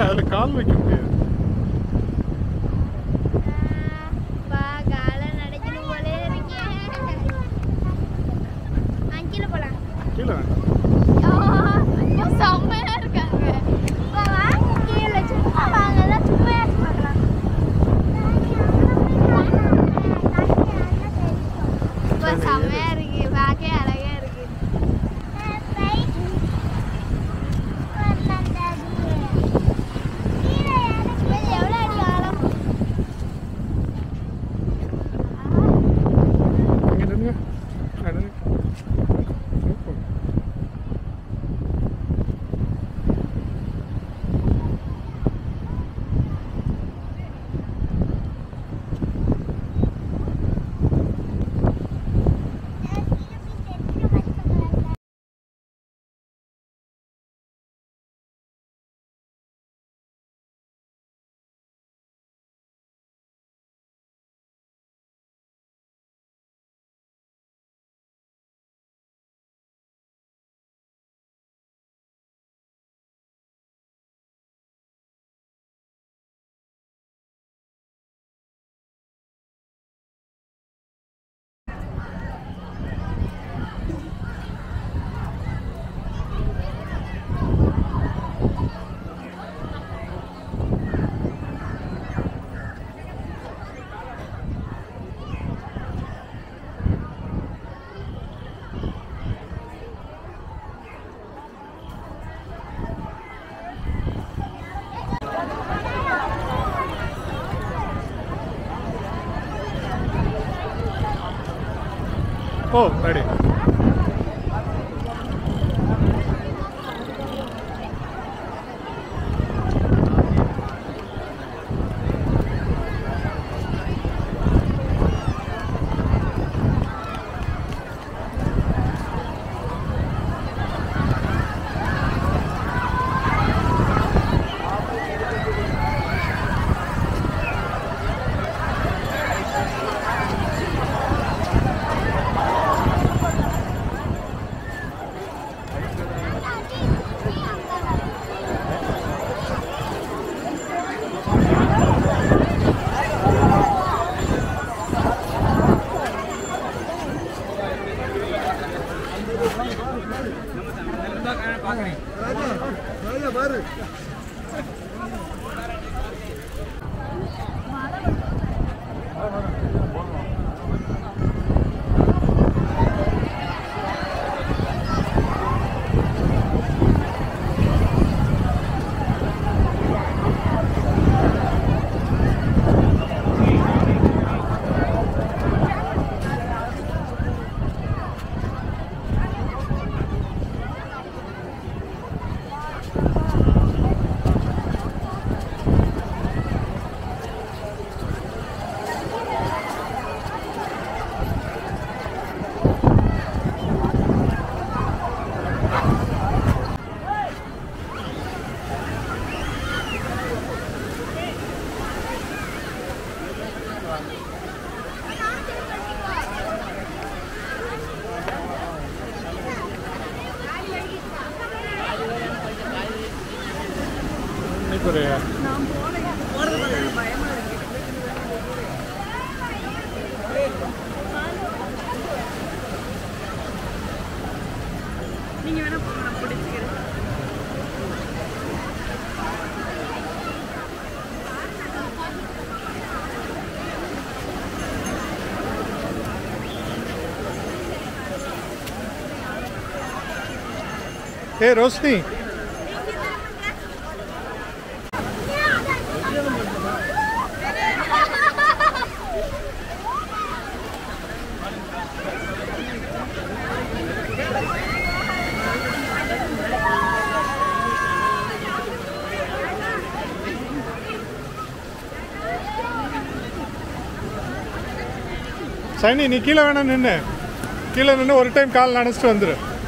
அதில் கால் வைக்க முடியாது பா கால நடக்கணும் போலே இருக்கே அங்கில போலாம் கீழே வேண்டாம் ஐயோ செம்மையா இருக்காங்க வா வா கீழே சும்மா வாங்க எல்லாம் சும்மையா பார்க்கலாம் இப்போ செம்மையா இருக்கு பார்க்கவே அழகா இருக்கு இது எவ்வளோ அடி ஆழம் இங்கே நின்னுங்க அங்க நின்னுங்க. சூப்பர். ஓ ரெடி இன்னைக்கு ஒரு நீங்க வேணா போங்க நான் பிடிச்சிக்கிறேன் ஏ ரோஷினி சைனி நீ கீழே வேணா நின்று கீழே நின்று ஒரு டைம் கால் நினச்சிட்டு வந்துரு